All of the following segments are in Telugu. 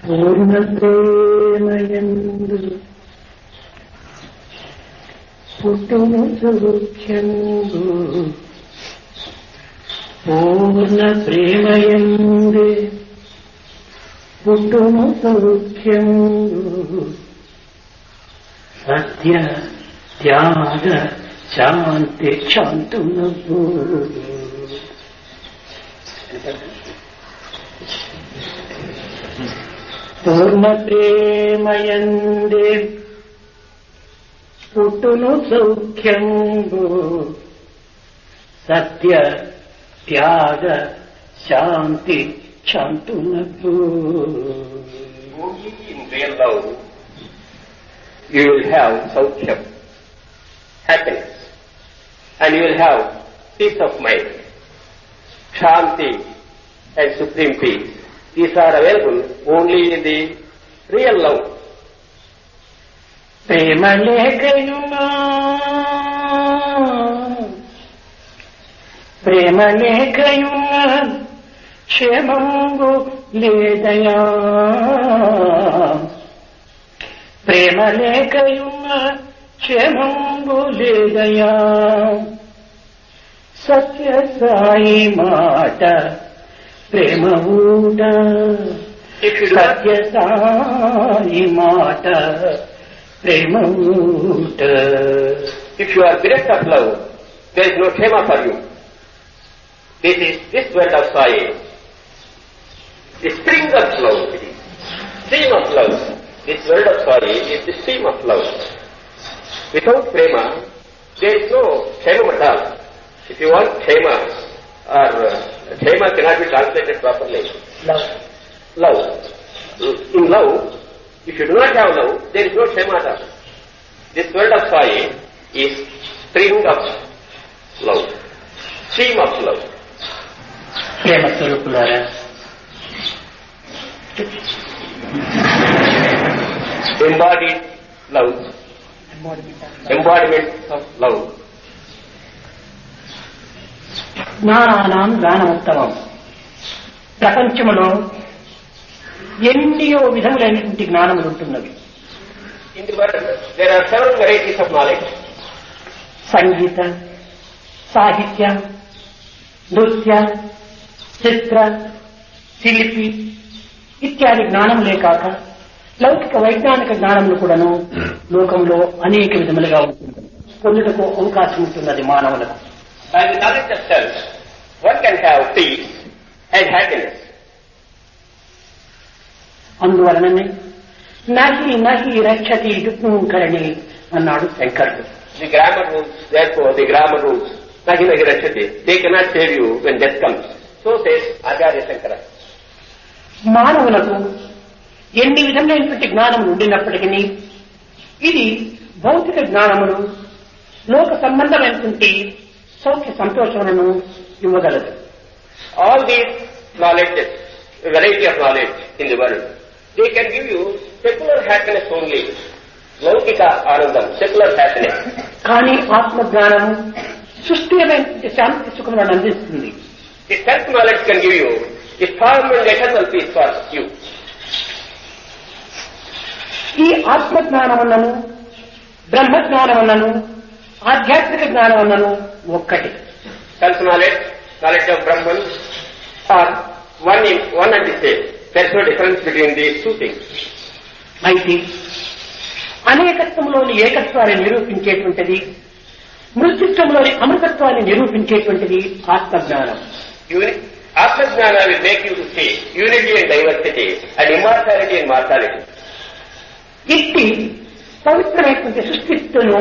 పూర్ణ ప్రేమయందు పుట్టును సౌఖ్యంబు పూర్ణ ప్రేమయందే పుట్టును సౌఖ్యంబు సత్య త్యాగ శాంతి శాంతునకు పూర్ణ ప్రేమయందే పుట్టును సౌఖ్యంబు సత్య త్యాగ శాంతి శాంతునకు Only in real love you will have Saukyam, happiness, and you will have peace of mind, Shanti and supreme peace. These are available only in the real love. ప్రేమ లేఖయునా ప్రేమ లేఖయునా క్షేమంబు లేదయా ప్రేమ లేఖయునా క్షేమంబు లేదయా సత్య సాయి మాట ప్రేమ ఊట If you do not, సత్య సాయి మాట ప్రేమ ఊట if you are bereft of love, there is no shame for you. This is this word of Sai. The spring of love, it is. Stream of love. This word of Sai is the stream of love. Without prema, there is no shema at all. If you want shema, or uh, shema cannot be translated properly. Love Love. In love, if you do not have love, there is no shema at all. This word of Sai is spring of love. Stream of love. ప్రేమ స్వరూపులారా Embodied love. Embodiment of love. జ్ఞానానాం జ్ఞానముత్తమం ప్రపంచములో ఎన్నో విధములైనటువంటి జ్ఞానములు ఉంటున్నవి In the world, there are several varieties of knowledge. సంగీత సాహిత్య నృత్య చిత్ర శిల్పి ఇత్యాది జ్ఞానములే కాక లౌకిక వైజ్ఞానిక జ్ఞానములు కూడాను లోకంలో అనేక విధములుగా ఉంటుంది పొందుటకు అవకాశం ఉంటున్నది మానవులకు By the knowledge of self, one can have peace and happiness. అందువలననే నహి నహి రక్షతి యుగ్మకరణి అన్నాడు శంకరుడు The grammar rules, therefore, the grammar rules, Nahi Nahi Rachate, they cannot save you when death comes. So says Acharya Shankara. మానవులకు ఎన్ని విధములైనటువంటి జ్ఞానములు ఉండినప్పటికీ ఇది భౌతిక జ్ఞానములు లోక సంబంధమైనటువంటి సౌఖ్య సంతోషములను ఇవ్వగలదు All these knowledges, a variety of knowledge in the world, they can give you secular happiness only. Laukika Anandam, secular happiness. కానీ ఆత్మ జ్ఞానము సుస్థిరమైనటువంటి శాంతి సుఖములను అందిస్తుంది The self-knowledge can give you a firm and eternal peace for you. ఈ ఆత్మ జ్ఞానములను బ్రహ్మ జ్ఞానములను ఆధ్యాత్మిక జ్ఞానములను ఒక్కటి Self-knowledge, knowledge of Brahman are one, in, one and the same. There is no difference between these two things. అయితే అనేకత్వంలోని ఏకత్వాన్ని నిరూపించేటువంటిది మృత్యుత్వంలోని అమృతత్వాన్ని నిరూపించేటువంటిది ఆత్మజ్ఞానం Uni- Atmajnana will make you to see unity and diversity and immortality and mortality. ఇట్టి పవిత్రమైనటువంటి సృష్టిత్తును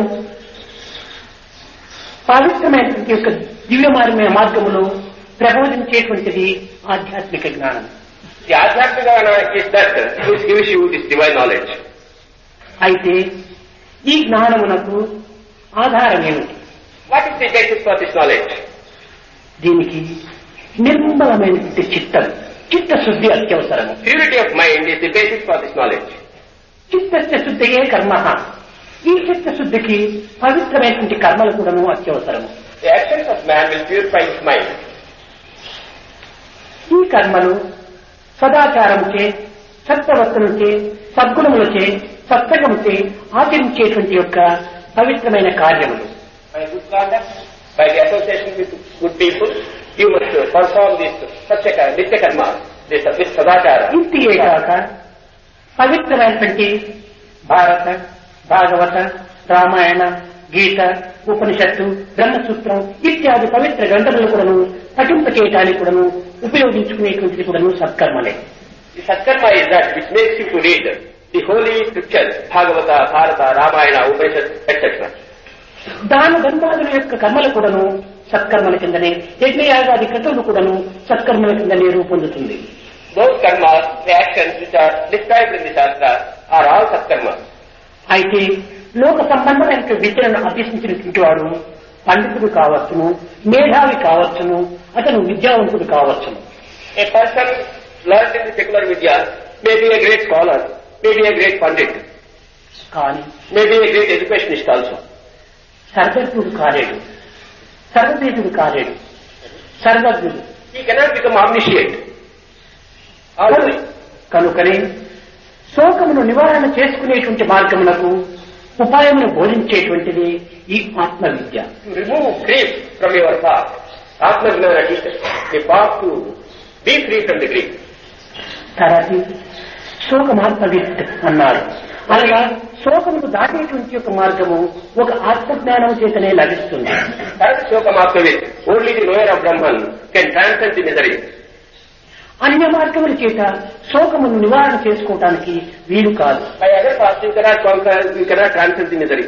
పవిత్రమైనటువంటి యొక్క దివ్యమార్గమైన మార్గములో ప్రబోధించేటువంటిది ఆధ్యాత్మిక జ్ఞానం The Adhyatmika knowledge is that which gives you this divine knowledge. అయితే ఈ జ్ఞానమునకు ఆధారం ఏమిటి What is the basis for this knowledge? దీనికి నిర్మలమైనటువంటి చిత్తం చిత్తశుద్ధి అత్యవసరము Purity of mind is the basis for this knowledge. చిత్తస్య శుద్ధియే కర్మ ఈ చిత్తశుద్ధికి పవిత్రమైనటువంటి కర్మలు కూడాను అత్యవసరము The actions of man will purify his mind. ఈ కర్మలు సదాచారముచే సత్ప్రవర్తనచే సద్గుణములచే సత్సంగముచే ఆచరించేటువంటి యొక్క పవిత్రమైన కార్యములు By good conduct, by the association with good people, you must uh, perform this Satya Nitya Karma, this, this Sadachara. ఇంటియే కాక పవిత్రమైనటువంటి భారత భాగవత రామాయణ గీత ఉపనిషత్తు బ్రహ్మసూత్రం ఇత్యాది పవిత్ర గ్రంథములు కూడాను పఠింప చేయటానికి కూడాను ఉపయోగించుకునేటువంటిది కూడాను సత్కర్మలే The Satkarma is that which makes you to read the holy scriptures, Bhagavata, Bharata, Ramayana, Upanishad, etc. దాన ధర్మాదుల యొక్క కర్మలు కూడాను సత్కర్మల కిందనే యజ్ఞయాగాది క్రతువులు కూడాను సత్కర్మల కిందనే రూపొందుతుంది Those karmas, the actions which are described in the Shastra are all Satkarmas. అయితే లోక సంబంధమైన విద్యలను అభ్యసించినటువంటి వాడు పండితుడు కావచ్చును మేధావి కావచ్చును అతను విద్యావంతుడు కావచ్చును A person learned in the secular Vidya may be a great scholar, may be a great Pandit, కానీ may be a great educationist also. సర్వజ్ఞుడు కాలేడు సర్వదేశుడు కాలేడు సర్వజ్ఞుడు He cannot become omniscient. Always. కనుకనే శోకమును నివారణ చేసుకునేటువంటి మార్గములకు ఉపాయమును బోధించేటువంటిది ఈ ఆత్మ విద్య To remove grief from your path, Atma Gnana teaches the path to be free from the grief. తరది శోకమాత్మవిత్ అన్నారు అనగా శోకమును దాటేటువంటి యొక్క మార్గము ఒక ఆత్మజ్ఞానం చేతనే లభిస్తుంది That Shokamatmavit, only the knower of Brahman can transcend the misery. అన్య మార్గముల చేత శోకమును నివారణ చేసుకోవటానికి వీలు కాదు By other paths you cannot conquer, you cannot transcend the misery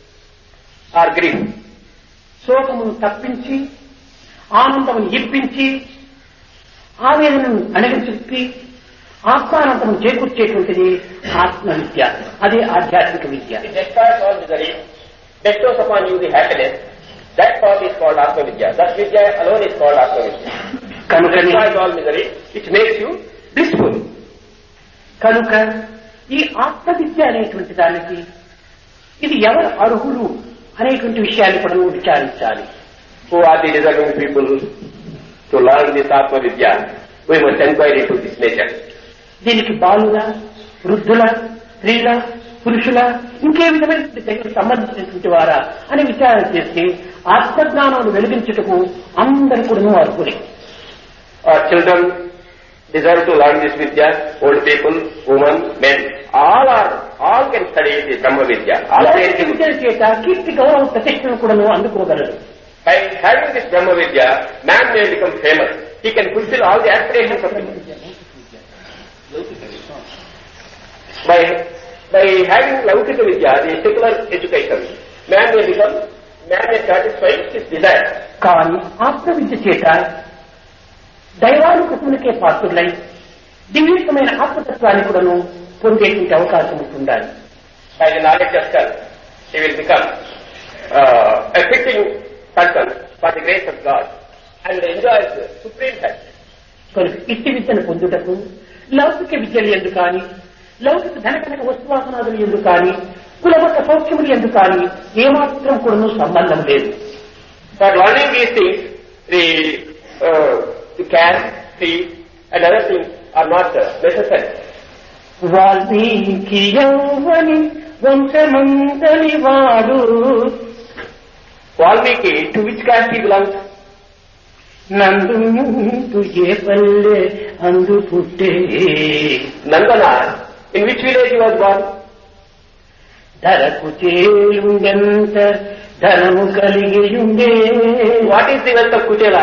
or grief. శోకమును తప్పించి ఆనందమును ఇప్పించి ఆవేదనను అణగచెప్పి ఆత్మానందము చేకూర్చేటువంటిది ఆత్మ విద్య అదే ఆధ్యాత్మిక విద్య It destroys all misery, bestows upon you the happiness. That path is called Atma Vidya. That Vidya alone is called Atma Vidya. It కనుకనే destroys all misery, it makes you blissful. కనుక ఈ ఆత్మ విద్య అనేటువంటి దానికి ఇది ఎవరు అర్హులు అనేటువంటి విషయాన్ని కూడా నువ్వు విచారించాలి Who are the deserving people to learn this Atma Vidya? We must inquire into this nature. దీనికి బాలుల వృద్ధుల స్త్రీల పురుషుల ఇంకే విధమైన దగ్గర సంబంధించినటువంటి వారా అని విచారణ చేస్తే ఆత్మజ్ఞానం వెలిగించుటకు అందరు కూడా అర్హులే Our children deserve to learn this Vidya, old people, women, men, all are, all can study the Brahma Vidya. All are లౌకిక eligible. విద్యల చేత కీర్తి గౌరవ ప్రతిష్టను కూడా అందుకోగలరు By having this Brahma Vidya, man may become famous. He can fulfill all the aspirations of him. By, by having Laukika Vidya, the secular education, man may become, man may satisfy his desire. కానీ ఆత్మ విద్య చేత దైవానుకృతులకే పాత్రులై దివ్యమైన ఆత్మతత్వాన్ని కూడాను పొందేటువంటి అవకాశం ఉంటుండాలి By the knowledge of self, he will become uh, a fitting person for the grace of God and enjoys the supreme happiness. కనుక ఇట్టి విద్యను పొందుటకు లౌకిక విద్యలు ఎందు కానీ లౌకిక ధనకనక వస్తువాసనాదులు ఎందు కానీ కులమత సౌఖ్యములు ఎందు కానీ ఏమాత్రం కూడాను సంబంధం లేదు For learning these things, the, uh, the caste, fees, and other things are not uh, necessary. Valmiki యౌవని వంశమంతని వాడు Valmiki, to which caste he belongs? నందు ముందు ఏ పల్లె అందు పుట్టే Nandana. In which village he was born? ధరకు చేయుండెంత ధనము కలిగియుండే What is the wealth of Kuchela?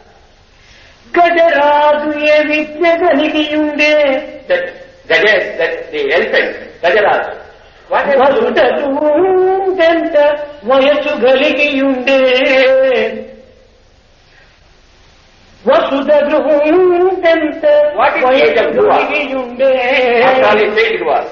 గజరాజు ఏ విద్య కలిగియుండే That Gajas, that the elephant, Gajaraj. What has వసుటకు ఉండెంత వయసు కలిగియుండే వసుధ గృహంతెంత What is the age of వయసు Dhruva? కలిగియుండే After all, he said it was.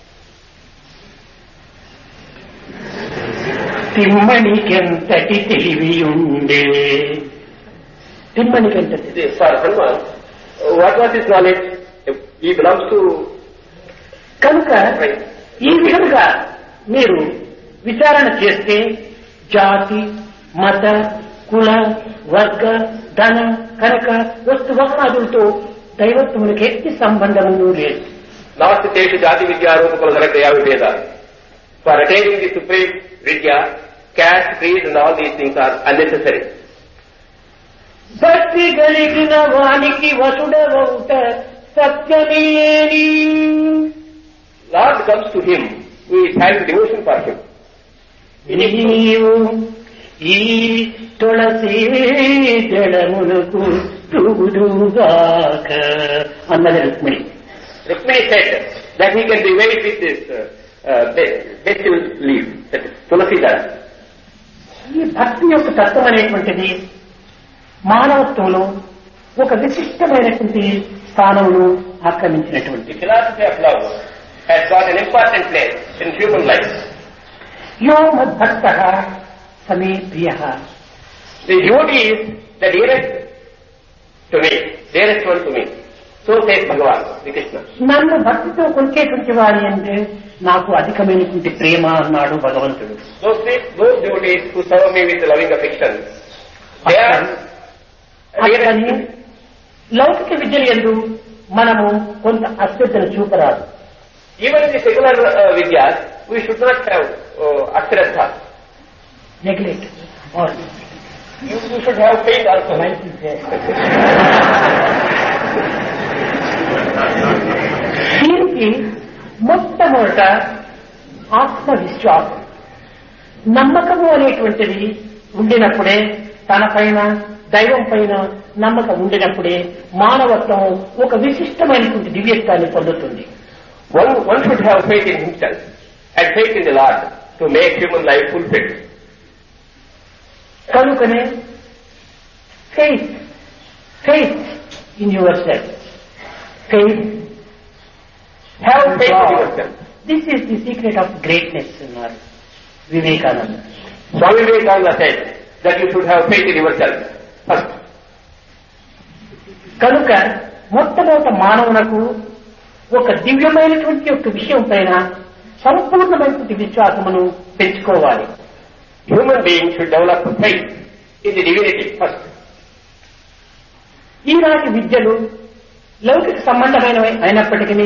తిమ్మనికెంతటి తెలివియుండే తిమ్మనికెంతటి The- For Hanuman, what was his knowledge? He belongs to కనుక ఈ విధంగా మీరు విచారణ చేస్తే జాతి మత కుల వర్గ ధన కనుక వస్తు వస్త్రాదులతో దైవత్వమునికి ఎట్టి సంబంధము లేదు Nasiteshu Jati Vidya Rupakala Dhanakaya Viveda. For attaining the supreme Vidya, caste, creed and all these things are unnecessary. భక్తి కలిగిన వానికి వసుడవౌట సత్యమేని Lord comes to him who is having devotion for him. నీవు ఈ తులసి జడములకు తూదుగాక అన్నది Rukmini Rukmini said that he can divide with this uh, uh, be- vegetable leaf, that is tulasi dara. ఈ భక్తి యొక్క తత్వం అనేటువంటిది మానవత్వంలో ఒక విశిష్టమైనటువంటి స్థానమును ఆక్రమించినటువంటి The philosophy of love has got an important place in human life. యో మద్భక్త సమే ప్రియ The devotee is the dearest to me, dearest one to me. So says Bhagavan, Sri Krishna. నన్ను భక్తితో కొలిచేటువంటి వారి అంటే నాకు అధికమైనటువంటి ప్రేమ అన్నాడు భగవంతుడు Those, those devotees who serve me with loving affection, they are అతని dearest. లౌకిక విద్యలు ఎందు మనము కొంత అశ్రద్ధను చూపరాదు Even in the secular uh, vidyas, we should not have uh, ashraddha. Neglect You, you should have faith also. దీనికి మొట్టమొదట ఆత్మవిశ్వాసం నమ్మకము అనేటువంటిది ఉండినప్పుడే తన పైన దైవం పైన నమ్మకం ఉండినప్పుడే మానవత్వం ఒక విశిష్టమైనటువంటి దివ్యత్వాన్ని పొందుతుంది One, one should have faith in himself and faith in the Lord to make human life fulfilled. కనుకనే faith faith in yourself faith Have faith in yourself. This is the secret of greatness అన్నారు Vivekananda Swami Vivekananda said that you should have faith in yourself first. కనుక మొట్టమొదట మానవునకు ఒక దివ్యమైనటువంటి యొక్క విషయం పైన సంపూర్ణమైనటువంటి విశ్వాసమును పెంచుకోవాలి Human beings should develop faith in the divinity first. ఈనాటి విద్యలు లౌకిక సంబంధమైనవి అయినప్పటికీ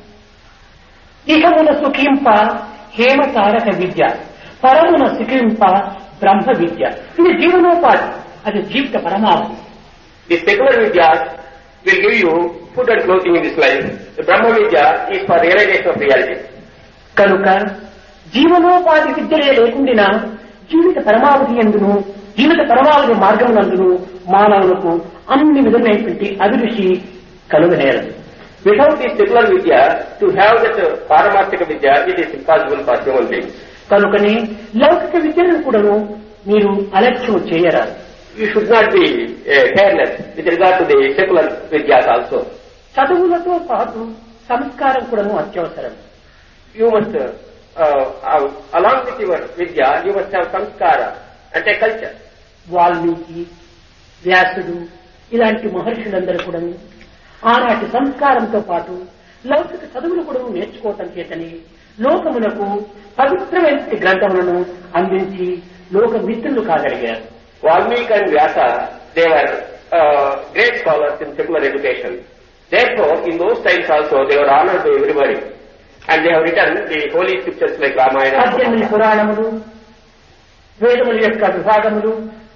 ఇహమున సుఖింప హేమ తారక విద్య పరమున సుఖింప బ్రహ్మ విద్య ఇది జీవనోపాధి అది జీవిత పరమావధి The secular vidyas will give you food and clothing in this life. The Brahma Vidya is for realization of reality. కనుక జీవనోపాధి విద్యలే లేకుండా జీవిత పరమావధి ఎందును జీవిత పరమావధి మార్గం నందును మానవులకు అన్ని విధమైనటువంటి అభిరుచి కలుగనేరదు Without the secular Vidya, to have that uh, Paramarthika Vidya, it is impossible for human beings. కనుకనే లౌకిక విద్యలను కూడాను మీరు అలక్ష్యం చేయరాదు You should not be uh, careless with regard to the secular Vidyas also. చదువులతో పాటు సంస్కారం కూడాను అత్యవసరం You must, uh, uh, uh, along with your Vidya, you must have samskara and a culture. Valmiki వ్యాసుడు ఇలాంటి మహర్షులందరూ కూడా ఆనాటి సంస్కారంతో పాటు లౌకిక చదువులు కూడా నేర్చుకోవటం చేతని లోకమునకు పవిత్రమైన గ్రంథములను అందించి లోక మిత్రులు కాగలిగారు Valmiki and Vyasa, they were uh, great scholars in secular education. Therefore, in those times also, they were honored by everybody. And they have written the holy scriptures like Ramayana. పద్దెనిమిది పురాణములు వేదముల యొక్క విభాగములు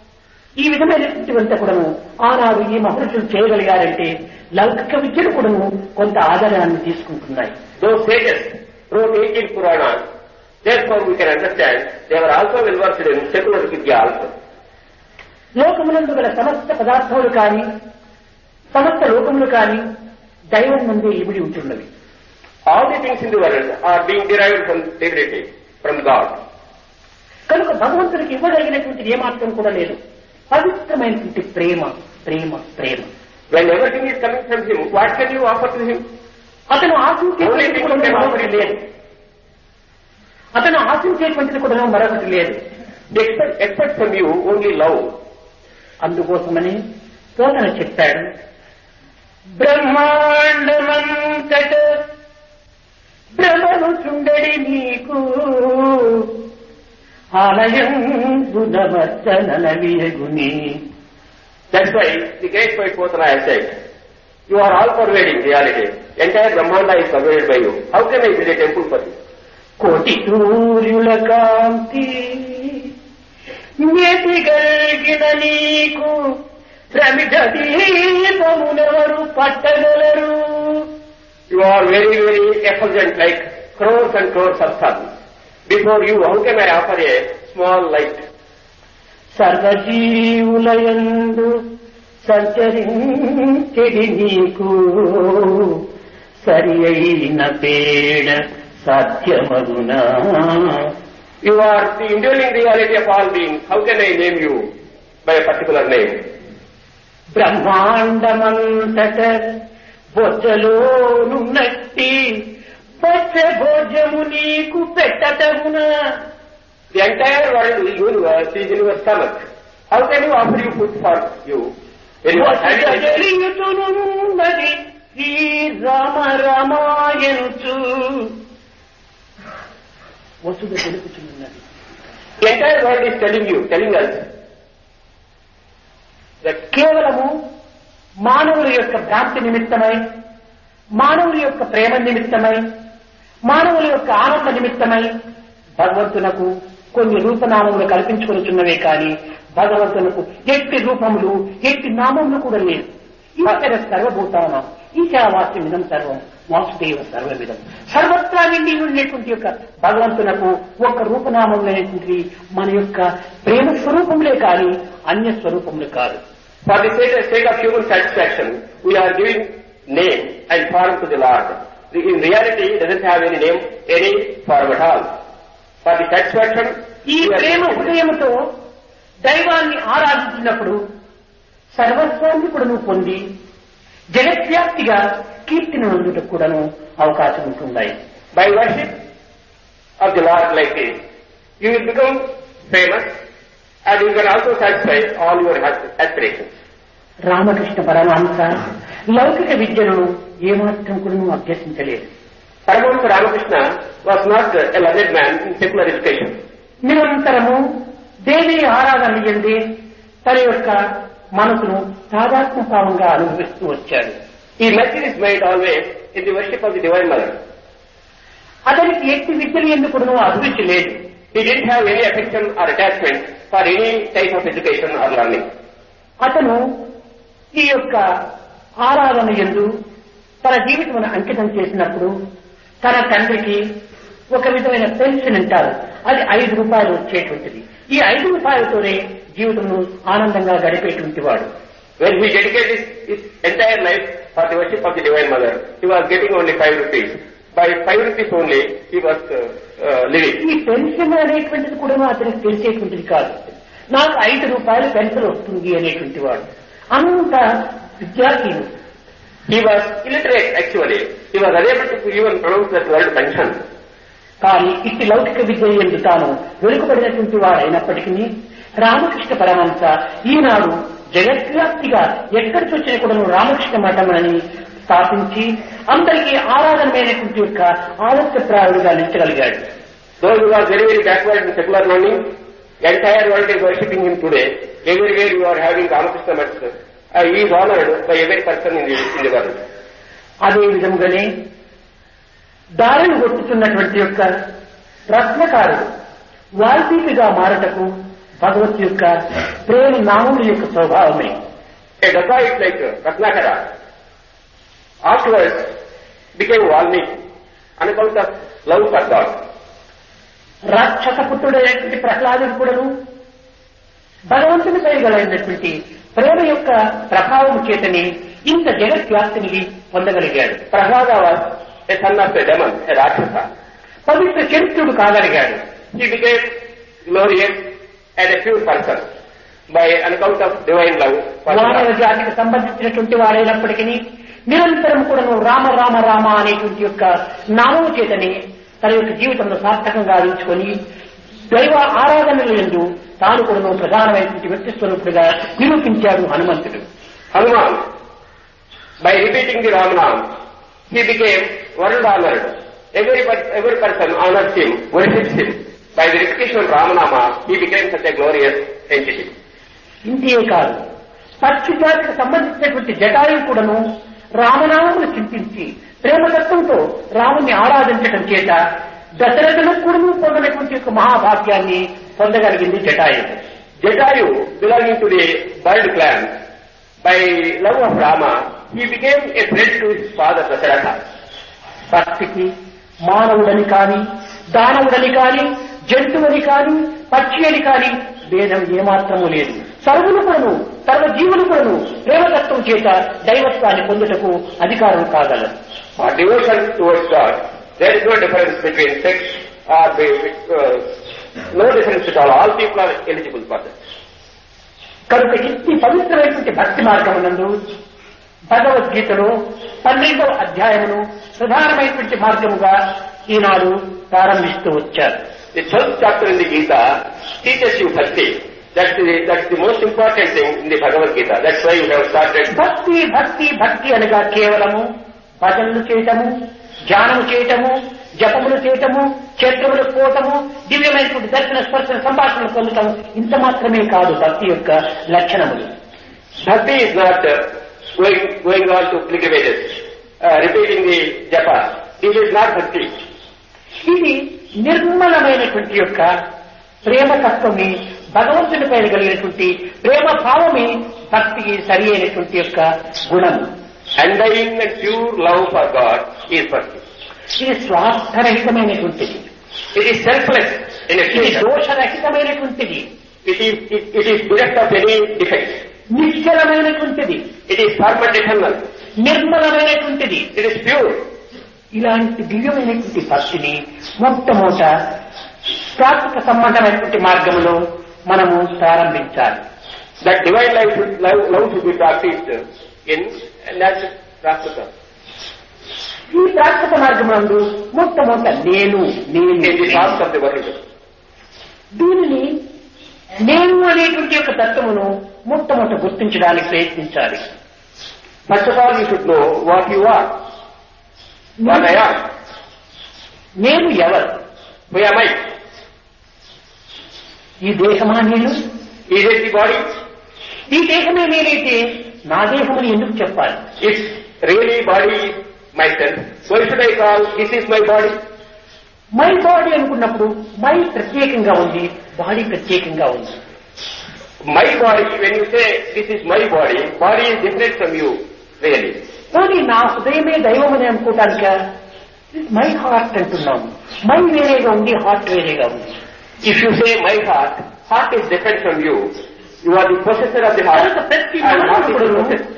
ఈ విధమైనటువంటివంతా కూడాను ఆనాడు ఈ మహర్షులు చేయగలిగారంటే లౌకిక విద్యలు కూడాను కొంత ఆధారాన్ని తీసుకుంటున్నాయి Those sages wrote 18 Puranas. Therefore, we can understand they were also well versed in secular Vidya also. లోకమునందు గల సమస్త పదార్థములు కాని సమస్త లోకములు కాని దైవం నుండి ఇమిడి ఉంటున్నవి All the things in the world are being derived from divinity, from God. కనుక భగవంతుడికి ఇవ్వగలిగినటువంటిది ఏమాత్రం కూడా లేదు పవిత్రమైనటువంటి ప్రేమ ప్రేమ ప్రేమ When everything is coming from Him, what can you offer to Him? అతను Only ఆశించేటువంటిది thing కూడా you can offer మరొకటి is లేదు అతను ఆశించేటువంటిది కూడా మరొకటి లేదు They expect, expect from you only love. అందుకోసమని పోతన చెప్పాడు బ్రహ్మాండమంతట భ్రమను చుండడి నీకు ఆలయం గుణవర్తనలవియగుని That's why the great poet Potana has said You are all pervading reality. Entire Brahmanda is pervaded by you. How can I build a temple for you? కోటి సూర్యుల కాంతి మెతిగలిగిన నీకు ప్రమిద దీపమునెవరు పట్టగలరు You are very, very effulgent like crores and crores of suns. Before you, how can I offer a small light? సర్వజీవులయందు సంచరించెడి నీకు సరి అయిన పేడ సాధ్యమగునా You are the indwelling reality of all beings. How can I name you by a particular name? బ్రహ్మాండమంతట బొజ్జలోనున్నట్టి పచ్చ భోజము నీకు పెట్టటమునా The entire world, the universe, is in your stomach. How can you offer you food for you? When you are having it? తెలియతునున్నది Shri Rama రామాయణుచు Vasudha తెలుపుచున్నది The entire world is telling you, telling us that కేవలము మానవుల యొక్క భ్రాంతి నిమిత్తమై మానవుల యొక్క ప్రేమ నిమిత్తమై మానవుల యొక్క ఆనంద నిమిత్తమై భగవంతునకు కొన్ని రూపనామములు కల్పించుకొనిచున్నవే కాని భగవంతునకు ఎట్టి రూపములు ఎట్టి నామములు కూడా లేవు ఈశ్వర సర్వభూతానం ఈశావాస్యమిదం సర్వం వాసుదేవ సర్వమిదం సర్వత్రా నిండి ఉండేటువంటి యొక్క భగవంతునకు ఒక రూపనామములైనటువంటి మన యొక్క ప్రేమ స్వరూపములే కాని అన్య స్వరూపములు కాదు for the sake, sake of human satisfaction, we are giving name and form to the Lord. The- In reality, it doesn't have any name, any form at all. For the satisfaction, ఈ we are ప్రేమ హృదయముతో దైవాన్ని ఆరాధించినప్పుడు సర్వస్వాన్ని కూడా నువ్వు పొంది జగత్వ్యాప్తిగా కీర్తిని అందుటకు కూడాను అవకాశం ఉంటున్నాయి by worship of the Lord like this, you will become famous and you can also satisfy all your aspirations. Ramakrishna Paramahamsa లౌకిక విద్యను ఏమాత్రం కూడా నువ్వు అభ్యసించలేదు Paramahansa Ramakrishna was not a learned man in secular education. నిరంతరము దేవి ఆరాధన ఎందే తన యొక్క మనసును తాదాత్మభావంగా అనుభవిస్తూ వచ్చాడు He nurtured his mind always in the worship of the Divine Mother. అతనికి ఎట్టి విద్యలు ఎందుకు నువ్వు అభిరుచి లేదు He didn't have any affection or attachment for any type of education or learning. అతను ఈ యొక్క ఆరాధన ఎందు తన జీవితం అంకితం చేసినప్పుడు తన తండ్రికి ఒక విధమైన పెన్షన్ అంటారు అది ఐదు రూపాయలు వచ్చేటువంటిది ఈ ఐదు రూపాయలతోనే జీవితంను ఆనందంగా గడిపేటువంటి వాడు When he dedicated his, his entire life for the worship of the Divine Mother, he was getting only five rupees. By five rupees only, he was uh, uh, living. ఈ పెన్షన్ అనేటువంటిది కూడా అతనికి తెలిసేటువంటిది కాదు నాకు ఐదు రూపాయలు పెన్షన్ వస్తుంది అనేటువంటి వాడు అంత విద్యార్థులు He was illiterate actually. He was unable to even pronounce that word pension. కానీ ఇట్టి లౌకిక విద్య ఎందు తాను వెనుకబడినటువంటి వాడైనప్పటికీ రామకృష్ణ పరమంశ ఈనాడు జగద్వ్యాప్తిగా ఎక్కడి వచ్చిన కూడా రామకృష్ణ మఠం అని స్థాపించి అందరికీ ఆరాధనమైనటువంటి యొక్క ఆదర్శప్రాయుడుగా నిలిచగలిగాడు Though he was very, very backward in secular learning, the entire world is worshipping him today. Everywhere you are having Ramakrishna Mats. Uh, he is honored by every person in the, in the world. అదే విధముగానే దారిని కొట్టుతున్నటువంటి యొక్క రత్నకారుడు వాల్మీకిగా మారటకు భగవత్ యొక్క ప్రేమ నామముల యొక్క స్వభావమే A dacoit like uh, Ratnakara afterwards became Valmiki on account of love for God. రాక్షస పుత్రుడైనటువంటి ప్రహ్లాదుడు కూడాను భగవంతుని పైగలైనటువంటి ప్రేమ యొక్క ప్రభావం చేతని ఇంత జగత్వ్యాప్తిని పొందగలిగాడు Prahlada was a son of a demon, a Rakshasa. Pavitra చరిత్రుడు కాగలిగాడు He became glorious and a pure person by an account of divine love for the మానవ Lord. జాతికి సంబంధించినటువంటి వాడైనప్పటికీ నిరంతరం కూడాను రామ రామ రామ అనేటువంటి యొక్క నామము చేతని తన యొక్క జీవితంలో సార్థకంగా ఆడించుకొని దైవ ఆరాధనలు ఎందు తాను కూడాను ప్రధానమైనటువంటి వ్యక్తి స్వరూపుడుగా నిరూపించాడు హనుమంతుడు Hanuman, by repeating the Ramanam, he became world honored. Every, per- every person honors him, worships him. By the repetition of Ramanama, he became such a glorious entity. ఇంతే కాదు పక్షి జాతికి సంబంధించినటువంటి జటాయువు కూడాను రామనామమును చింతించి ప్రేమతత్వంతో రాముని ఆరాధించడం చేత దశరథులకు కూడా పొందినటువంటి యొక్క మహాభాగ్యాన్ని పొందగలిగింది Jatayu Jatayu, belonging to the bird clan, by love of Rama, he became a friend to his father Dasharatha. భక్తికి మానవుడని కాని దానవుడని కాని జంతువుని కాని పక్షి అని కాని భేదం ఏమాత్రము లేదు సర్వులు కూడాను సర్వ జీవులు కూడాను ప్రేమతత్వం చేత దైవత్వాన్ని పొందుటకు అధికారం కాగలరు For devotion towards God, there is no difference between sex or be- uh, no difference at all. All people are eligible for that. కనుక ఇంటి పవిత్రమైనటువంటి భక్తి మార్గమునందు భగవద్గీతలో పన్నెండవ అధ్యాయమును ప్రధానమైనటువంటి మార్గముగా ఈనాడు ప్రారంభిస్తూ వచ్చారు The 12th chapter in the Gita teaches you bhakti. That's the, that's the most important thing in the Bhagavad Gita. That's why you have started. భక్తి భక్తి భక్తి అనగా కేవలము భజనలు చేయటము ధ్యానము చేయటము జపములు చేయటము క్షేత్రములకు పోవటము దివ్యమైనటువంటి దర్శన స్పర్శన సంభాషణలు పొందటం ఇంత మాత్రమే కాదు భక్తి యొక్క లక్షణములు Bhakti is not uh, going, going on to pilgrimages, uh, repeating the japa. This is not bhakti. ఇది నిర్మలమైనటువంటి యొక్క ప్రేమ తత్వమే భగవంతుని పైన కలిగినటువంటి ప్రేమ భావమే భక్తికి సరి అయినటువంటి యొక్క గుణము Undying and pure love for God is bhakti. ఇది స్వార్థరహితమైనటువంటిది It is selfless in its ఇది nature. దోషరహితమైనటువంటిది It is, it, it is bereft of any defect. నిశ్చలమైనటువంటిది It is firm and eternal. నిర్మలమైనటువంటిది It is pure. ఇలాంటి దివ్యమైనటువంటి భక్తిని మొట్టమొదట ప్రాకృతిక సంబంధమైనటువంటి మార్గంలో మనము ప్రారంభించాలి That divine life, should- love, love should be practiced in, and that's Prakruta. ఈ ప్రాకృత మార్గమునందు మొట్టమొదట నేను నేను In the task of the worship. దీనిని నేను అనేటువంటి యొక్క తత్వమును మొట్టమొదట గుర్తించడానికి ప్రయత్నించాలి First of all, you should know what you are. What I am. నేను ఎవరు Who am I? ఈ దేహమా నేను Is it the body? ఈ దేహమే నేనైతే నా దేహమని ఎందుకు చెప్పాలి If really body is myself, why should I call this is my body? My body అనుకున్నప్పుడు మై ప్రత్యేకంగా ఉంది బాడీ ప్రత్యేకంగా ఉంది My body, when you say this is my body, body is different from you, really. కానీ నా హృదయమే దైవం అని అనుకోవటానిక మై హార్ట్ అంటున్నాము మై వేరేగా ఉంది హార్ట్ వేరేగా ఉంది If you say my heart, heart is different from you. You are the possessor of the heart, కనుక ప్రతి and heart is the మానవుడు possessor.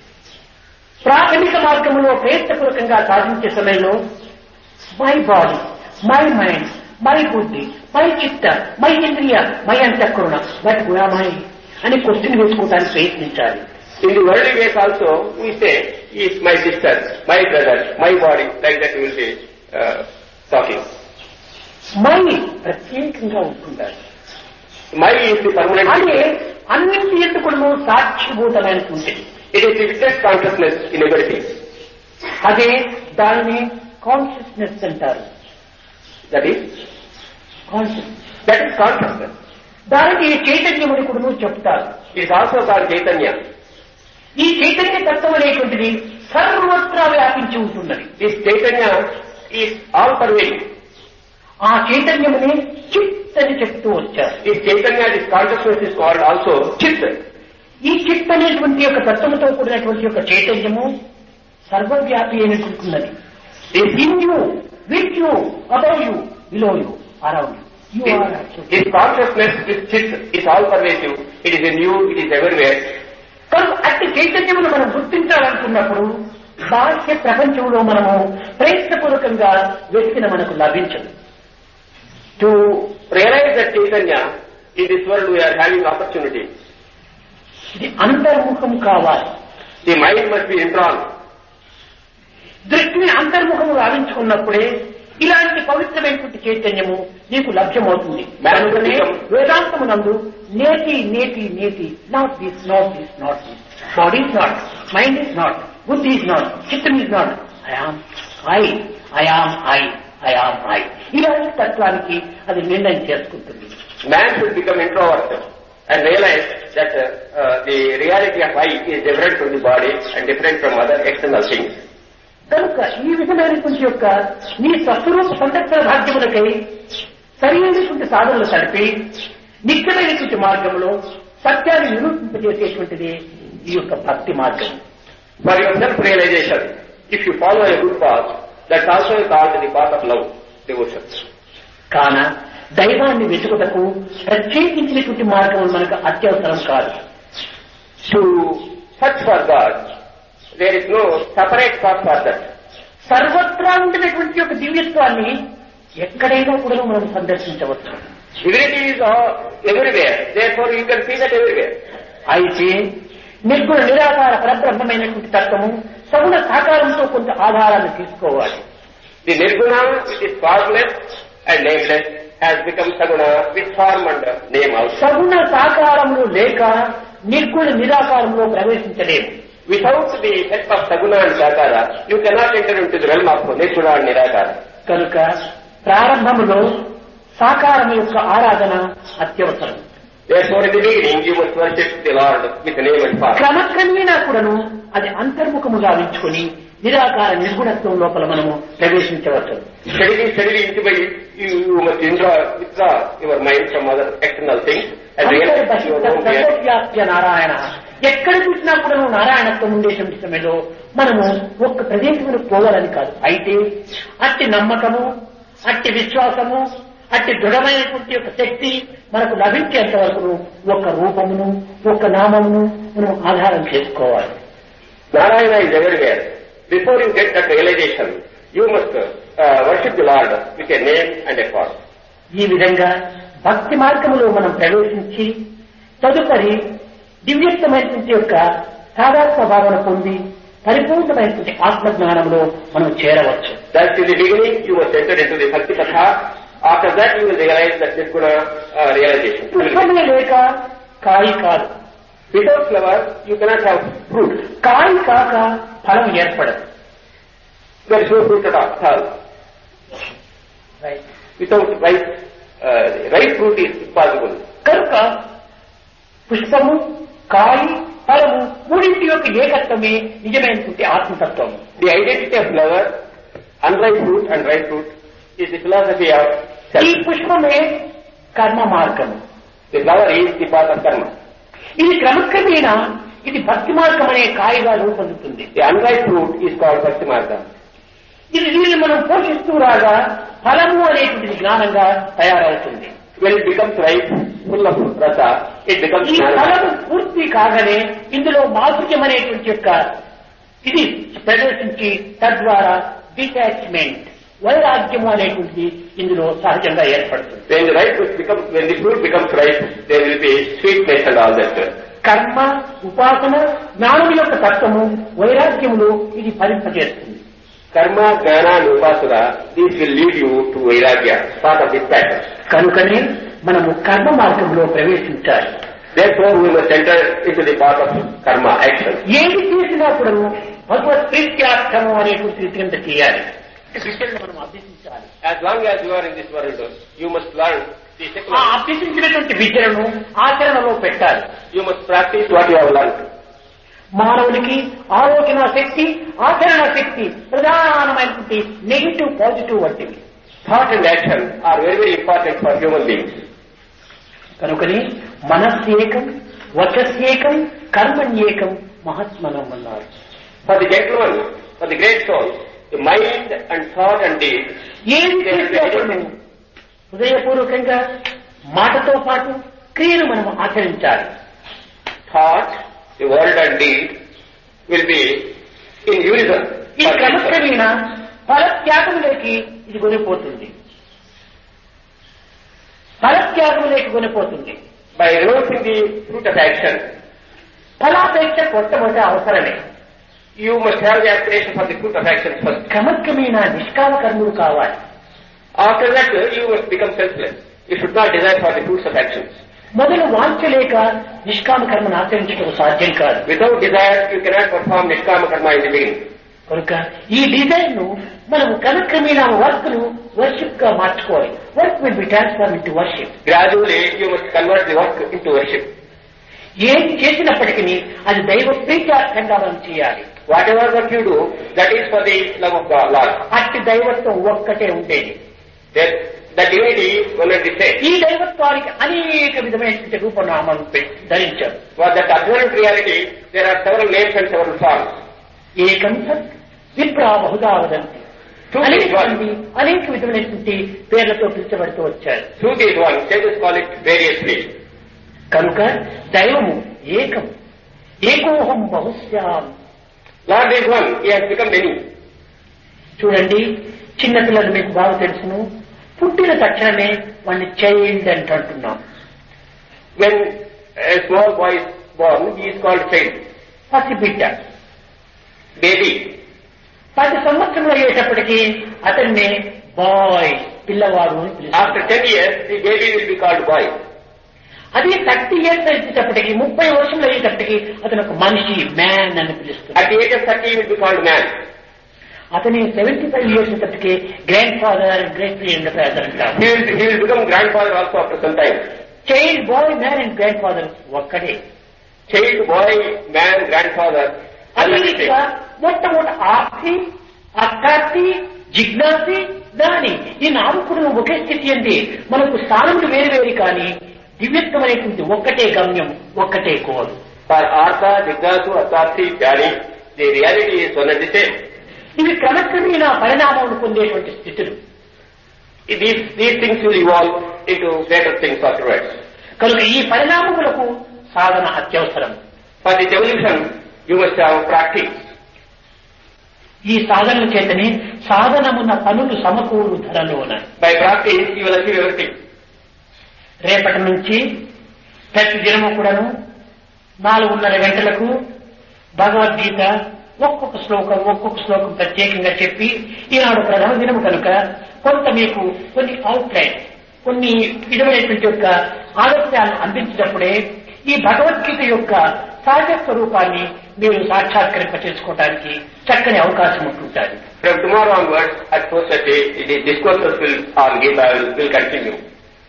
ప్రాథమిక మార్గంలో ప్రయత్నపూర్వకంగా సాధించే సమయంలో my body my mind my బుద్ధి మై చిత్త మై ఇంద్రియ మై అంతఃకరుణ బట్ మై అని క్వశ్చన్ వేసుకోవడానికి ప్రయత్నించాలి In the worldly ways also, we say, he is my sister, my brother, my body, like that we will be uh, talking. My ప్రత్యేకంగా ఉంటుండాలి My is the permanent అదే feature. అన్నింటి ఎందుకు సాక్షిభూతమైనటువంటిది It is the witness consciousness in everything. అదే దానిని కాన్షియస్నెస్ అంటారు That is, conscious that is consciousness. దానికి చైతన్యముని కూడా చెప్తారు It is also called Chaitanya. ఈ చైతన్య తత్వం అనేటువంటిది సర్వత్రా వ్యాపించి ఉంటున్నది This Chaitanya is all pervading. ఆ చైతన్యముని చిత్ అని చెప్తూ వచ్చారు This Chaitanya, this consciousness is called also Chit. ఈ చిత్ అనేటువంటి యొక్క తత్వముతో కూడినటువంటి యొక్క చైతన్యము సర్వవ్యాపి అయినటువంటిది This, in you with you above you below you around you this, this consciousness, this Chit is all pervasive. It is in you, it is everywhere. కనుక అట్టి చైతన్యమును మనం గుర్తించాలనుకున్నప్పుడు బాహ్య ప్రపంచంలో మనము ప్రయత్నపూర్వకంగా వెతికిన మనకు లభించదు To realize that Chaitanya, in this world we are having opportunity. ఇది అంతర్ముఖం కావాలి The mind must be enthroned. దృష్టిని అంతర్ముఖము గావించుకున్నప్పుడే ఇలాంటి పవిత్రమైనటువంటి చైతన్యము నీకు లభ్యమవుతుంది కనుకనే వేదాంతమునందు నేతి నేతి నేతి not this not this not this body is not mind is not బుద్ధి ఇస్ నాట్ చిత్తం is not I am I I am I I am I ఇలాంటి తత్వానికి అది నిర్ణయం చేసుకుంటుంది Man should become introvert. and realize that uh, uh, the reality of I is different from the body and different from other external things. కనుక ఈ విధమైనటువంటి యొక్క నీ స్వస్వరూప సంరక్షణ భాగ్యములకై సరైనటువంటి సాధనలు తడిపి నిత్యమైనటువంటి మార్గంలో సత్యాన్ని నిరూపింపజేసేటువంటిది ఈ యొక్క భక్తి మార్గం For your self-realization, if you follow a good path, that's also called the path of love, devotion. కాన దైవాన్ని వెతుకుటకు ప్రత్యేకించినటువంటి మార్గం మనకు అత్యవసరం కాదు To search for God, there is no separate path for that. సర్వత్రా ఉండినటువంటి యొక్క దివ్యత్వాన్ని ఎక్కడైనా కూడా మనం సందర్శించవచ్చు Divinity is all, everywhere, therefore you can see that everywhere. అయితే నిర్గుణ నిరాకార పరబ్రహ్మమైనటువంటి తత్వము సగుణ సాకారంతో కొంత ఆధారాన్ని తీసుకోవాలి The Nirguna, which is formless and nameless, has become Saguna with form and name also. సగుణ సాకారంలో లేక నిర్గుణ నిరాకారంలో ప్రవేశించలేము Without the help of Saguna and Sakara, you cannot enter into the realm of Nirguna and Nirakara. కనుక ప్రారంభములో సాకారం యొక్క ఆరాధన అత్యవసరం Therefore, in the beginning, you must worship the Lord with name and form. క్రమక్రమేణా కూడాను అది అంతర్ముఖముగా ఉంచుకొని నిరాకార నిర్గుణత్వం లోపల మనము ప్రవేశించవచ్చు Steadily, steadily, into by, you, you must withdraw, withdraw your mind from other external things and realize your own reality. సర్వవ్యాప్య Narayana ఎక్కడ చూసినా కూడా నారాయణత్వం ఉండేటువంటి సమయంలో మనము ఒక్క ప్రదేశంలో పోవాలని కాదు అయితే అట్టి నమ్మకము అట్టి విశ్వాసము అట్టి దృఢమైనటువంటి యొక్క శక్తి మనకు లభించేంత వరకు ఒక రూపమును ఒక నామమును మనం ఆధారం చేసుకోవాలి Narayana is everywhere. Before you get that realization, you must uh, worship the Lord with a name and a form. ఈ విధంగా భక్తి మార్గములో మనం ప్రవేశించి తదుపరి దివ్యత్వమైనటువంటి యొక్క సాధాత్మ భావన పొంది పరిపూర్ణమైనటువంటి ఆత్మజ్ఞానంలో మనం చేరవచ్చు Thus, in the beginning, you must enter into the Bhakti Katha. After that, you will realize that Nirguna uh, realization. పుష్పమే లేక కాయి కాదు Without flower, you cannot have fruit. కాయి కాక ఫలం ఏర్పడదు There is no fruit at all. at all. Without ripe, uh, ripe fruit is impossible. కనుక పుష్పము కాయి ఫలము మూడింటి యొక్క ఏకత్వమే నిజమైనటువంటి ఆత్మతత్వం The identity of flower, unripe fruit and ripe fruit, is the philosophy of ఈ self. పుష్పమే కర్మ మార్గము The flower is the path of karma. ఇది క్రమక్రమేణా ఇది భక్తి మార్గం అనే కాయగా రూపొందుతుంది The unripe fruit is called Bhakti Marga. ఇది దీన్ని మనం పోషిస్తూ రాగా ఫలము అనేటువంటిది జ్ఞానంగా తయారవుతుంది When it becomes ripe, full of rasa, it becomes ఈ jnana. ఫలము పూర్తి కాగానే ఇందులో మాధుర్యం అనేటువంటి యొక్క ఇది ప్రదర్శించి తద్వారా డిటాచ్మెంట్ వైరాగ్యము అనేటువంటిది ఇందులో సహజంగా ఏర్పడుతుంది When the ripe fruit becomes, when the fruit becomes ripe, there will be sweetness and all that. కర్మ ఉపాసన జ్ఞానం యొక్క తత్వము వైరాగ్యములో ఇది ఫలింపజేస్తుంది Karma, Jnana and Upasana, these will lead you to Vairagya, part of this pattern. కనుకనే మనము కర్మ మార్గంలో ప్రవేశించాలి Therefore, we must enter into the path of karma, action. ఏది చేసినా కూడా భగవత్ ప్రీత్యార్థము అనేటువంటి రీతి కింద చేయాలి విషయంలో మనం అభ్యసించాలి As long as you are in this world, you must learn the ఆ secular. అభ్యసించినటువంటి విద్యలను ఆచరణలో పెట్టాలి You must practice what you have learned. మానవునికి ఆలోచన శక్తి ఆచరణ శక్తి ప్రధానమైనటువంటి నెగిటివ్ పాజిటివ్ వంటివి Thought and action are very, very important for human beings. కనుకని మనస్సేకం వచస్యేకం కర్మణ్యేకం మహాత్మనం అన్నారు For the gentleman, for the great soul, the mind and thought and deed, ఏది చేసినా కూడా హృదయపూర్వకంగా మాటతో పాటు క్రియను మనం ఆచరించాలి thought, the word and deed will be in unison. ఈ for each other. క్రమక్రమేణ ఫలత్యాగంలోకి ఇది కొనిపోతుంది ఫలత్యాగంలోకి కొనిపోతుంది By renouncing the fruit of action, ఫలాపేక్ష మొట్టమొదటి అవసరమే you must have the aspiration for the fruit of action first. క్రమక్రమేణ నిష్కామ కర్మలు కావాలి After that, you must become selfless. You should not desire for the fruits of actions. మొదలు వాంఛలేక నిష్కామ కర్మను ఆచరించడం సాధ్యం కాదు Without desire, you cannot perform Nishkama Karma in the beginning. కనుక ఈ డిజైన్ ను మనం క్రమక్రమేణా వర్క్ ను వర్షిప్ గా మార్చుకోవాలి work will be transform into worship Gradually, you must convert the work into worship. ఏం చేసినప్పటికీ అది దైవ ప్రీత్యార్థంగా మనం చేయాలి Whatever that you do, that is for the love of God, Lord. అట్టి దైవత్వం ఒక్కటే ఉండేది That the divinity will not be said. ఈ దైవత్వానికి అనేక విధమైనటువంటి రూపనామాలు పె- ధరించారు For that apparent reality, there are several names and several forms. ఏకం సత్ విప్రా బహుదా వదంతి Truth is అనేక one. మంది అనేక విధమైనటువంటి పేర్లతో పిలిచబడుతూ వచ్చారు Truth is one. Sages call it variously. కనుక దైవము ఏకం ఏకోహం బహుశ్యాం Lord is one. He has become many. చూడండి చిన్నపిల్లలు మీకు బాగా తెలుసును పుట్టిన తక్షణమే వాడిని చైల్డ్ అంటే అంటున్నాం When a small boy is born, he is called child. పసిబిడ్డ Baby. పది సంవత్సరంలో అయ్యేటప్పటికీ అతన్ని బాయ్ పిల్లవాడు అని After పిలుస్తారు 10 years, the baby will be called boy. అది థర్టీ ఇయర్స్ అయ్యేటప్పటికి ముప్పై వర్షంలో అయ్యేటప్పటికి అతను ఒక మనిషి మ్యాన్ అని పిలుస్తారు At the age of 30, he will be called man. అతని సెవెంటీ ఫైవ్ ఇయర్స్ అయ్యేటప్పటికి grandfather great grandfather అంటారు He will, he will become grandfather also after some time. Child boy man and grandfather ఒక్కడే Child, boy, man, grandfather. all అది the ఇక్కడ same. మొట్టమొదటి ఆర్తి అక్కార్తి జిజ్ఞాసి దాని ఈ నాలుగు కూడా ఒకే స్థితి అండి మనకు స్థానములు వేరు వేరు కానీ దివ్యత్వమైనటువంటి ఒక్కటే గమ్యం ఒక్కటే కోరు For Artha, Jignasu, Asarthi, Jnani, the reality is one and the same. ఇవి క్రమక్రమేణ పరిణామం పొందేటువంటి స్థితులు These, these things will evolve into greater things afterwards. కనుక ఈ పరిణామములకు సాధన అత్యవసరం For this evolution, you must have practice. ఈ సాధనల చేతనే సాధనమున్న పనులు సమకూరు ధరలోన By practice, you will achieve everything. రేపటి నుంచి ప్రతి దినము కూడాను నాలుగున్నర గంటలకు భగవద్గీత ఒక్కొక్క శ్లోకం ఒక్కొక్క శ్లోకం ప్రత్యేకంగా చెప్పి ఈనాడు ప్రథమ దినము కనుక కొంత మీకు కొన్ని అవుట్లైన్ కొన్ని విధమైనటువంటి యొక్క ఆదర్శాలను అందించినప్పుడే ఈ భగవద్గీత యొక్క సహజ స్వరూపాన్ని మీరు సాక్షాత్కరింప చేసుకోవడానికి చక్కని అవకాశం ఉంటుంటుంది From tomorrow onwards, at 4.30, the discourses will, on Gita will, will continue.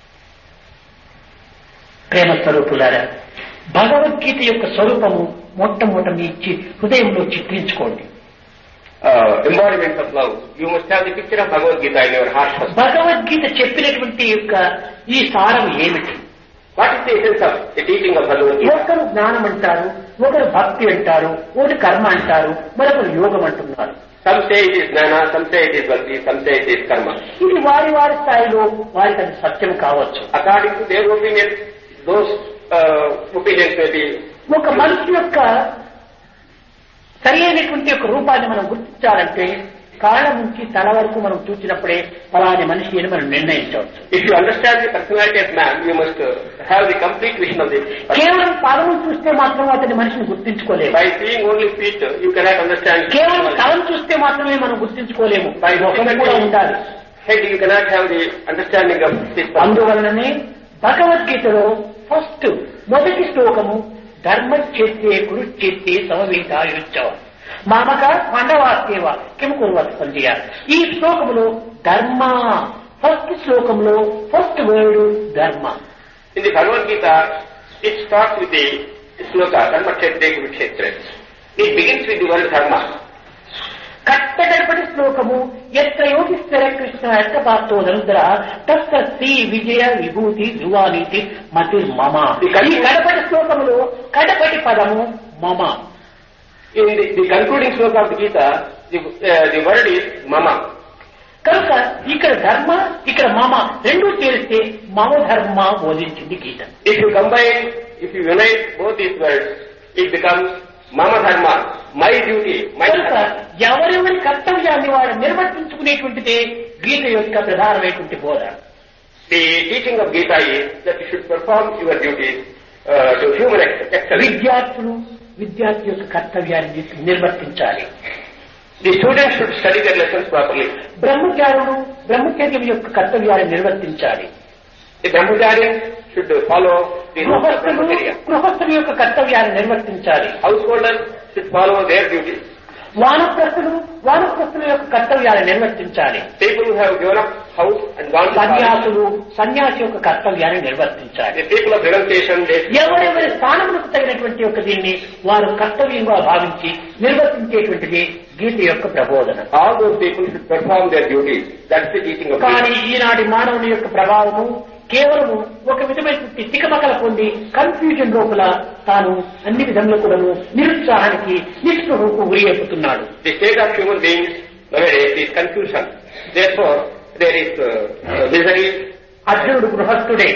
ప్రేమ స్వరూపులారా భగవద్గీత యొక్క స్వరూపము మొట్టమొదట మీ చి- హృదయంలో చిత్రించుకోండి Uh, embodiments of love. You must have the picture of Bhagavad Gita in your heart first. Bhagavad Gita చెప్పినటువంటి యొక్క ఈ సారం ఏమిటి What is the essence of the teaching of Bhagavad Gita? ఒకరు జ్ఞానం అంటారు ఒకరు భక్తి అంటారు ఒకరు కర్మ అంటారు మరొకరు యోగం అంటున్నారు Some say it is jnana, some say it is bhakti, some say it is karma. ఇది వారి వారి స్థాయిలో వారికి అది సత్యం కావచ్చు According to their opinion, those uh, opinions may be ఒక మనిషి యొక్క సరి అయినటువంటి యొక్క రూపాన్ని మనం గుర్తించాలంటే కాళ్ళ నుంచి తల వరకు మనం చూసినప్పుడే ఫలాని మనిషి అని మనం నిర్ణయించవచ్చు If you understand the personality of man, you must uh, have the complete vision of the person. కేవలం పాదములు చూస్తే మాత్రం అతని మనిషిని గుర్తించుకోలేము By seeing only feet, uh, you cannot understand. కేవలం personality. తలం చూస్తే మాత్రమే మనం గుర్తించుకోలేము ముఖం కూడా ఉండాలి Head, you cannot have the understanding of this person. అందువలననే భగవద్గీతలో ఫస్ట్ మొదటి శ్లోకము ధర్మచేత్తే కురుచేత్తే సమవేతాయుచ్చవ మామక పాండవాస్యేవ కిం కుర్వత్ సంధ్య ఈ శ్లోకములో ధర్మ ఫస్ట్ శ్లోకంలో ఫస్ట్ వర్డ్ ధర్మ In the Bhagavad Gita, it starts with the sloka, Dharma Kshetre Kurukshetra. It begins with the word Dharma. కట్టగడపటి శ్లోకము ఎత్ర యోగిస్తర కృష్ణ ఎత్తపాత్తో నరుద్ర తస్త శ్రీ విజయ విభూతి ధ్రువానీతి మతి మమ ఈ కడపటి శ్లోకములో కడపటి పదము మమ In the, the concluding sloka of the Gita, the, uh, the word is Mama. కనుక ఇక్కడ ధర్మ ఇక్కడ మమ రెండూ చేరిస్తే మమ ధర్మ బోధించింది గీత If you combine, if you unite both these words, it becomes Mama Dharma, my duty, my కనుక dharma. ఎవరెవరి కర్తవ్యాన్ని వాడు నిర్వర్తించుకునేటువంటిదే గీత యొక్క ప్రధానమైనటువంటి బోధ The teaching of Gita is that you should perform your duties uh, to human ex- excellence. విద్యార్థులు విద్యార్థి యొక్క కర్తవ్యాన్ని నిర్వర్తించాలి The students should study their lessons properly. బ్రహ్మచారులు బ్రహ్మచర్యం యొక్క కర్తవ్యాన్ని నిర్వర్తించాలి The Brahmacharians should follow the rules of గృహస్థులు Brahmacharya. గృహస్థుల యొక్క కర్తవ్యాన్ని నిర్వర్తించాలి Householders should follow their duties. వానప్రస్థులు వానప్రస్థుల యొక్క కర్తవ్యాలు నిర్వర్తించాలి People who have given up house and gone to college, సన్యాసులు సన్యాసి యొక్క కర్తవ్యాన్ని నిర్వర్తించాలి the people of renunciation, they ఎవరెవరి స్థానములకు తగినటువంటి యొక్క దీన్ని వారు కర్తవ్యంగా భావించి నిర్వర్తించేటువంటిది గీత యొక్క ప్రబోధన all those people should perform their duties. That's the teaching of కానీ Gita. ఈనాటి మానవుని యొక్క ప్రభావము కేవలము ఒక విధమైనటువంటి తికమకల పొంది కన్ఫ్యూజన్ లోపల తాను అన్ని విధంలో కూడాను నిరుత్సాహానికి నిస్పృహకు గురి అయిపోతున్నాడు The state of human beings nowadays is confusion. Therefore, there is uh, uh, misery. అర్జునుడు గృహస్థుడే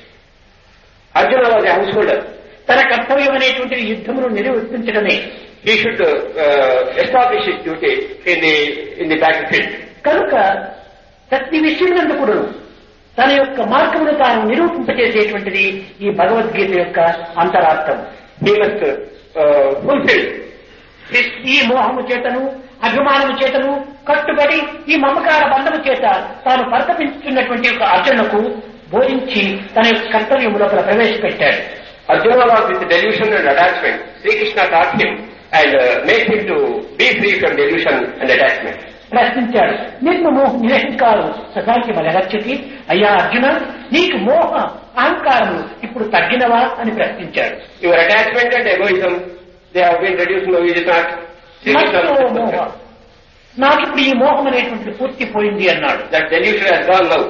Arjuna was a householder. తన కర్తవ్యం అనేటువంటిది యుద్ధమును నిర్వర్తించడమే He should uh, uh, establish his duty in the in the battlefield. కనుక ప్రతి విషయమందు కూడా తన యొక్క మార్గమును తాను నిరూపింపచేసేటువంటిది ఈ భగవద్గీత యొక్క అంతరార్థం He must uh, uh, fulfill ఈ మోహము చేతను అభిమానము చేతను కట్టుబడి ఈ మమకార బంధము చేత తాను పరితపించుతున్నటువంటి యొక్క అర్జునకు బోధించి తన యొక్క కర్తవ్యం లోపల ప్రవేశపెట్టాడు Arjuna was with delusion and attachment. Sri Krishna taught him and uh, made him to be free from delusion and attachment. ప్రశ్నించాడు నిన్ను మోహ నిరహంకారం సదాకి మలగచ్చకి అయ్యా అర్జున నీకు మోహ అహంకారము ఇప్పుడు తగ్గినవా అని ప్రశ్నించాడు Your attachment and egoism, they have been reduced now, is it not? Sri Krishna నాకు మోహ knows నాకు ఇప్పుడు ఈ మోహం అనేటువంటిది పూర్తి పోయింది అన్నాడు that delusion has gone now.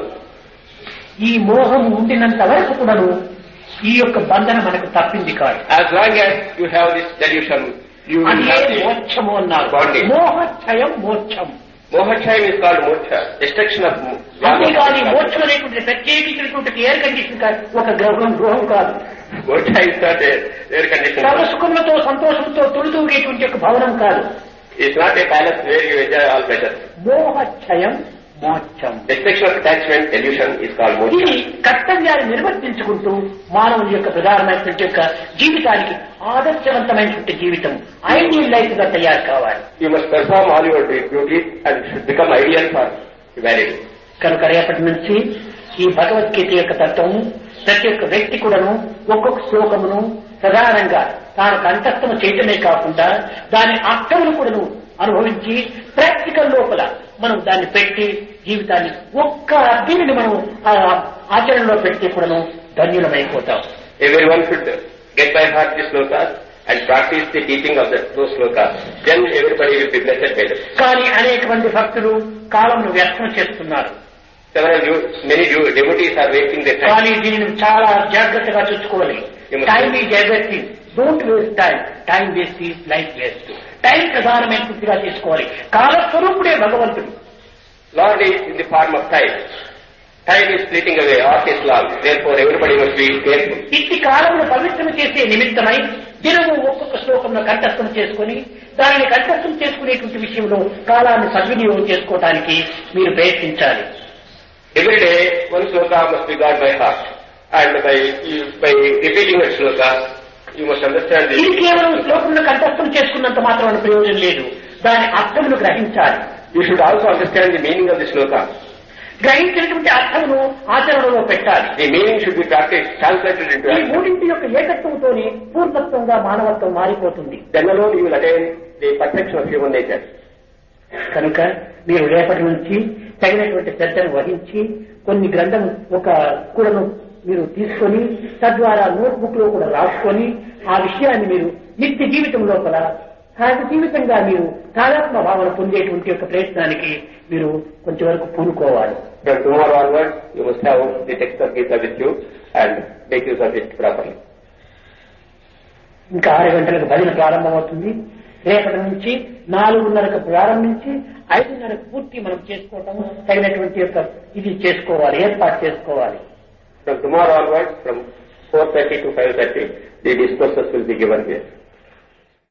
ఈ మోహం ఉండినంత వరకు కూడాను ఈ యొక్క బంధన మనకు తప్పింది కాదు As long as you have this delusion, you will అదే have the మోక్షము అన్నారు Bondage. మోహక్షయం మోక్షం Mohachayam is called moksha, destruction of mo- అంతేగాని మోక్షం అనేటువంటి ప్రత్యేకించినటువంటి ఎయిర్ కండిషన్ కాదు ఒక గృహం గృహం కాదు Moksha is not a air conditioned. సర్వ సుఖములతో సంతోషంతో తొలిదూగేటువంటి ఒక భవనం కాదు It's not a palace where you enjoy all pleasure. మోహక్షయం మోక్షం Destruction of attachment, delusion is called ఇది moksha. కర్తవ్యాన్ని నిర్వర్తించుకుంటూ మానవుని యొక్క ప్రధానమైనటువంటి యొక్క జీవితానికి ఆదర్శవంతమైనటువంటి జీవితం ఐడియల్ లైఫ్ గా తయారు కావాలి You must perform all your duties and should become ideal for humanity. కనుక రేపటి నుంచి ఈ భగవద్గీత యొక్క తత్వము ప్రతి ఒక్క వ్యక్తి కూడాను ఒక్కొక్క శ్లోకమును ప్రధానంగా తాను కంఠస్థము చేయటమే కాకుండా దాని అర్థమును కూడాను అనుభవించి ప్రాక్టికల్ లోపల మనం దాన్ని పెట్టి జీవితాన్ని ఒక్క దీనిని మనం ఆ ఆచరణలో పెడితే కూడాను ధన్యులమైపోతాం Everyone should get by heart the slokas and practice the teaching of the, those slokas. Then everybody will be blessed by them. కానీ అనేక మంది భక్తులు కాలంను వ్యర్థం చేస్తున్నారు Several, dev- many dev- devotees are wasting their time. కానీ దీనిని చాలా జాగ్రత్తగా చూసుకోవాలి You must- time is everything don't waste time time waste is life waste time ప్రధానమైన పూర్తిగా తీసుకోవాలి కాలస్వరూపుడే భగవంతుడు Lord is in the form of time. Time is fleeting away, art is long. Therefore, everybody must be careful. ఇట్టి కాలమును పవిత్రం చేసే నిమిత్తమై దినము ఒక్కొక్క శ్లోకంలో కంఠస్థం చేసుకుని దానిని కంఠస్థం చేసుకునేటువంటి విషయంలో కాలాన్ని సద్వినియోగం చేసుకోవడానికి మీరు ప్రయత్నించాలి Every day, one sloka must be got by heart. And by, you- by repeating that sloka, you must understand ఇది the, కేవలం శ్లోకంలో కంఠస్థం చేసుకున్నంత మాత్రమే ప్రయోజనం లేదు దాని అర్థమును గ్రహించాలి you should also understand the meaning of the sloka. గ్రహించినటువంటి అర్థమును ఆచరణలో పెట్టాలి The meaning should be practiced, translated into ఈ action. మూడింటి యొక్క ఏకత్వంతోనే పూర్ణత్వంగా మానవత్వం మారిపోతుంది Then alone you will attain the perfection of human nature. కనుక మీరు రేపటి నుంచి తగినటువంటి శ్రద్ధను వహించి కొన్ని గ్రంథం ఒక కూడను మీరు తీసుకొని తద్వారా నోట్బుక్ లో కూడా రాసుకొని ఆ విషయాన్ని మీరు నిత్య జీవితం లోపల సహజ జీవితంగా మీరు తాదాత్మ భావన పొందేటువంటి యొక్క ప్రయత్నానికి మీరు కొంచెం వరకు పూనుకోవాలి From tomorrow onwards, you must have the text of Gita with you and make use of it properly. ఇంకా ఆరు గంటలకు భజన ప్రారంభమవుతుంది రేపటి నుంచి నాలుగున్నరకు ప్రారంభించి ఐదున్నరకు పూర్తి మనం చేసుకోవటం తగినటువంటి యొక్క ఇది చేసుకోవాలి ఏర్పాటు చేసుకోవాలి From tomorrow onwards, from 4.30 to 5.30, the discourses will be given here.